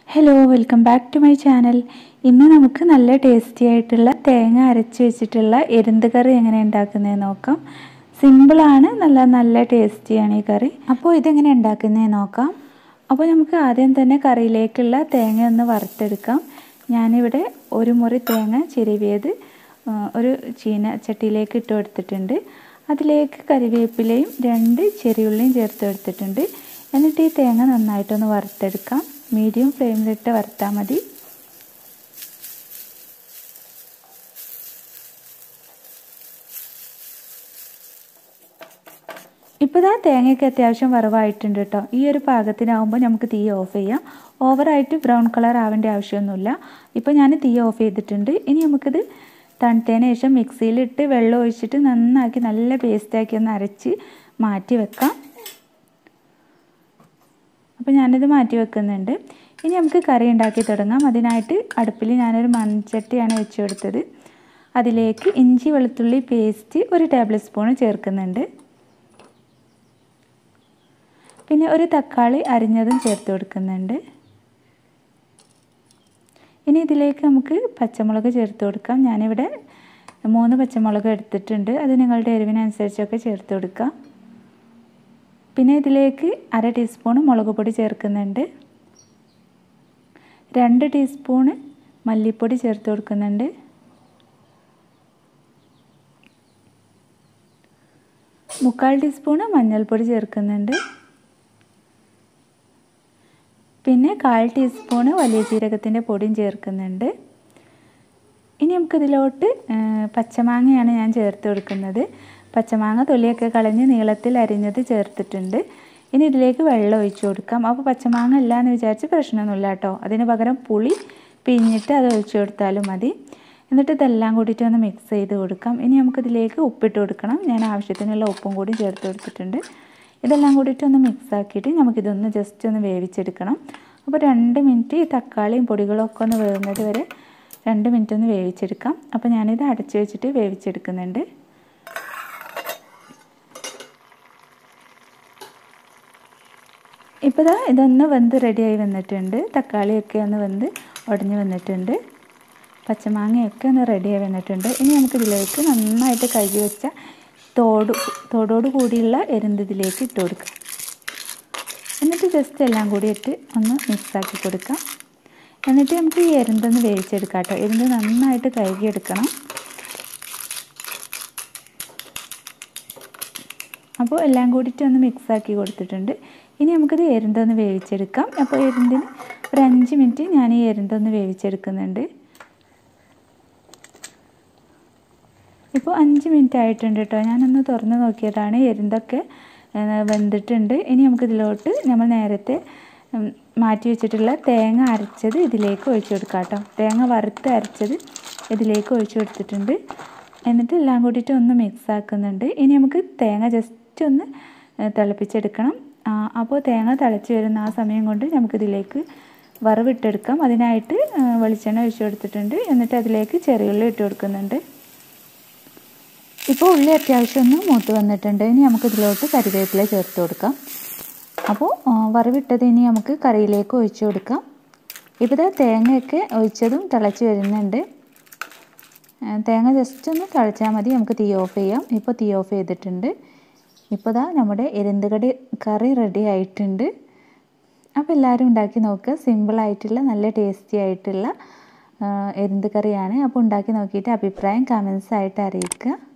hello welcome back to my channel ഇന്ന് നമുക്ക് നല്ല ടേസ്റ്റി ആയിട്ടുള്ള തേങ്ങ അരച്ച് വെച്ചിട്ടുള്ള എരുന്ത് കറി എങ്ങനെ ഉണ്ടാക്കുന്നത് നോക്കാം സിമ്പിളാണ് നല്ല നല്ല ടേസ്റ്റിയാണ് ഈ കറി അപ്പോൾ ഇതെങ്ങനെ ഉണ്ടാക്കുന്നത് നോക്കാം അപ്പോൾ നമുക്ക് ആദ്യം തന്നെ കറിയിലേക്കുള്ള തേങ്ങ ഒന്ന് വറുത്തെടുക്കാം ഞാനിവിടെ ഒരു മുറി തേങ്ങ ചിരവിയത് ആ, ഒരു ചീന ചട്ടിയിലേക്ക് ഇട്ട് കൊടുത്തിട്ടുണ്ട് അതിലേക്ക് കറിവേപ്പിലയും രണ്ട് ചെറിയുള്ളിയും ചേർത്ത് കൊടുത്തിട്ടുണ്ട് എന്നിട്ട് ഈ തേങ്ങ നന്നായിട്ടൊന്ന് വറുത്തെടുക്കാം മീഡിയം ഫ്ലെയിമിലിട്ട് വറുത്താൽ മതി ഇപ്പോൾ ഇതാ തേങ്ങയ്ക്ക് അത്യാവശ്യം വറവായിട്ടുണ്ട് കേട്ടോ ഈ ഒരു പാകത്തിനാവുമ്പോൾ നമുക്ക് തീ ഓഫ് ചെയ്യാം ഓവറായിട്ട് ബ്രൗൺ കളർ ആവേണ്ട ആവശ്യമൊന്നുമില്ല ഇപ്പോൾ ഞാൻ തീ ഓഫ് ചെയ്തിട്ടുണ്ട് ഇനി നമുക്കിത് തണുത്തതിന് ശേഷം മിക്സിയിലിട്ട് വെള്ളം ഒഴിച്ചിട്ട് നന്നാക്കി നല്ല പേസ്റ്റാക്കി ഒന്ന് അരച്ച് മാറ്റി വെക്കാം അപ്പോൾ ഞാനിത് മാറ്റി വെക്കുന്നുണ്ട് ഇനി നമുക്ക് കറി ഉണ്ടാക്കി തുടങ്ങാം അതിനായിട്ട് അടുപ്പിൽ ഞാനൊരു മൺചട്ടിയാണ് വെച്ച് കൊടുത്തത് അതിലേക്ക് ഇഞ്ചി വെളുത്തുള്ളി പേസ്റ്റ് ഒരു ടേബിൾ സ്പൂൺ ചേർക്കുന്നുണ്ട് പിന്നെ ഒരു തക്കാളി അരിഞ്ഞതും ചേർത്ത് കൊടുക്കുന്നുണ്ട് ഇനി ഇതിലേക്ക് നമുക്ക് പച്ചമുളക് ചേർത്ത് കൊടുക്കാം ഞാനിവിടെ മൂന്ന് പച്ചമുളക് എടുത്തിട്ടുണ്ട് അത് നിങ്ങളുടെ എരിവിനനുസരിച്ചൊക്കെ ചേർത്ത് കൊടുക്കാം പിന്നെ ഇതിലേക്ക് അര ടീസ്പൂൺ മുളക് പൊടി ചേർക്കുന്നുണ്ട് രണ്ട് ടീസ്പൂണ് മല്ലിപ്പൊടി ചേർത്ത് കൊടുക്കുന്നുണ്ട് മുക്കാൽ ടീസ്പൂണ് മഞ്ഞൾപ്പൊടി ചേർക്കുന്നുണ്ട് പിന്നെ കാൽ ടീസ്പൂണ് വലിയ ജീരകത്തിൻ്റെ പൊടിയും ചേർക്കുന്നുണ്ട് ഇനി നമുക്കിതിലോട്ട് പച്ചമാങ്ങയാണ് ഞാൻ ചേർത്ത് കൊടുക്കുന്നത് പച്ചമാങ്ങ തൊലിയൊക്കെ കളഞ്ഞ് നീളത്തിൽ അരിഞ്ഞത് ചേർത്തിട്ടുണ്ട് ഇനി ഇതിലേക്ക് വെള്ളം ഒഴിച്ചു കൊടുക്കാം അപ്പോൾ പച്ചമാങ്ങ ഇല്ല എന്ന് വിചാരിച്ച് പ്രശ്നമൊന്നുമില്ല കേട്ടോ അതിന് പകരം പുളി പിഴിഞ്ഞിട്ട് അത് ഒഴിച്ചു കൊടുത്താലും മതി എന്നിട്ട് ഇതെല്ലാം കൂടിയിട്ട് ഒന്ന് മിക്സ് ചെയ്ത് കൊടുക്കാം ഇനി നമുക്കിതിലേക്ക് ഉപ്പിട്ട് കൊടുക്കണം ഞാൻ ആവശ്യത്തിനുള്ള ഉപ്പും കൂടി ചേർത്ത് കൊടുത്തിട്ടുണ്ട് ഇതെല്ലാം കൂടിയിട്ട് ഒന്ന് മിക്സ് ആക്കിയിട്ട് നമുക്കിതൊന്ന് ജസ്റ്റ് ഒന്ന് വേവിച്ചെടുക്കണം അപ്പോൾ രണ്ട് മിനിറ്റ് ഈ തക്കാളിയും പൊടികളും ഒക്കെ ഒന്ന് വേവുന്നത് വരെ രണ്ട് മിനിറ്റ് ഒന്ന് വേവിച്ചെടുക്കാം അപ്പോൾ ഞാനിത് അടച്ചു വെച്ചിട്ട് വേവിച്ചെടുക്കുന്നുണ്ട് ഇപ്പോൾ ഇതാ ഇതൊന്ന് വെന്ത് റെഡിയായി വന്നിട്ടുണ്ട് തക്കാളിയൊക്കെ ഒന്ന് വെന്ത് ഉടഞ്ഞ് വന്നിട്ടുണ്ട് പച്ചമാങ്ങയൊക്കെ ഒന്ന് റെഡിയായി വന്നിട്ടുണ്ട് ഇനി നമുക്കിതിലേക്ക് നന്നായിട്ട് കഴുകി വെച്ച തോട് തോടോട് കൂടിയുള്ള എരുന്ത് ഇതിലേക്ക് ഇട്ട് കൊടുക്കാം എന്നിട്ട് ജസ്റ്റ് എല്ലാം കൂടി ഇട്ട് ഒന്ന് മിക്സാക്കി കൊടുക്കാം എന്നിട്ട് നമുക്ക് ഈ എരുന്തൊന്ന് വേവിച്ചെടുക്കാം കേട്ടോ എരുന്ത് നന്നായിട്ട് കഴുകിയെടുക്കണം അപ്പോൾ എല്ലാം കൂടിയിട്ട് ഒന്ന് മിക്സാക്കി കൊടുത്തിട്ടുണ്ട് ഇനി നമുക്കിത് എരുന്തൊന്ന് വേവിച്ചെടുക്കാം അപ്പോൾ എരുന്തിന് ഒരു അഞ്ച് മിനിറ്റ് ഞാൻ ഈ എരുന്തൊന്ന് വേവിച്ചെടുക്കുന്നുണ്ട് ഇപ്പോൾ അഞ്ച് മിനിറ്റ് ആയിട്ടുണ്ട് കേട്ടോ ഞാനൊന്ന് തുറന്ന് നോക്കിയതാണ് എരുന്തൊക്കെ വെന്തിട്ടുണ്ട് ഇനി നമുക്കിതിലോട്ട് നമ്മൾ നേരത്തെ മാറ്റി വെച്ചിട്ടുള്ള തേങ്ങ അരച്ചത് ഇതിലേക്ക് ഒഴിച്ചു കൊടുക്കാം കേട്ടോ തേങ്ങ വറുത്ത് അരച്ചത് ഇതിലേക്ക് ഒഴിച്ചു കൊടുത്തിട്ടുണ്ട് എന്നിട്ട് എല്ലാം കൂടിയിട്ട് ഒന്ന് മിക്സ് ആക്കുന്നുണ്ട് ഇനി നമുക്ക് തേങ്ങ ജസ്റ്റ് ഒന്ന് തിളപ്പിച്ചെടുക്കണം അപ്പോൾ തേങ്ങ തിളച്ച് വരുന്ന ആ സമയം കൊണ്ട് നമുക്കിതിലേക്ക് വറവിട്ടെടുക്കാം അതിനായിട്ട് വെളിച്ചെണ്ണ ഒഴിച്ചു കൊടുത്തിട്ടുണ്ട് എന്നിട്ട് അതിലേക്ക് ചെറിയുള്ളി ഇട്ട് കൊടുക്കുന്നുണ്ട് ഇപ്പോൾ ഉള്ളി അത്യാവശ്യം ഒന്ന് മൂത്ത് വന്നിട്ടുണ്ട് ഇനി നമുക്ക് ഇതിലോട്ട് കറിവേപ്പില ചേർത്ത് കൊടുക്കാം അപ്പോൾ വറവിട്ടത് ഇനി നമുക്ക് കറിയിലേക്ക് ഒഴിച്ചു കൊടുക്കാം ഇപ്പോൾ തേങ്ങയൊക്കെ ഒഴിച്ചതും തിളച്ച് വരുന്നുണ്ട് തേങ്ങ ജസ്റ്റ് ഒന്ന് തിളച്ചാൽ മതി നമുക്ക് തീ ഓഫ് ചെയ്യാം ഇപ്പോൾ തീ ഓഫ് ചെയ്തിട്ടുണ്ട് ഇപ്പോൾ ദാ നമ്മുടെ എരുന്ത് കടി കറി റെഡി ആയിട്ടുണ്ട് അപ്പോൾ എല്ലാവരും ഉണ്ടാക്കി നോക്കുക സിമ്പിളായിട്ടുള്ള നല്ല ടേസ്റ്റി ആയിട്ടുള്ള എരുന്ത് കറിയാണ് അപ്പോൾ ഉണ്ടാക്കി നോക്കിയിട്ട് അഭിപ്രായം കമൻസ് ആയിട്ട് അറിയിക്കുക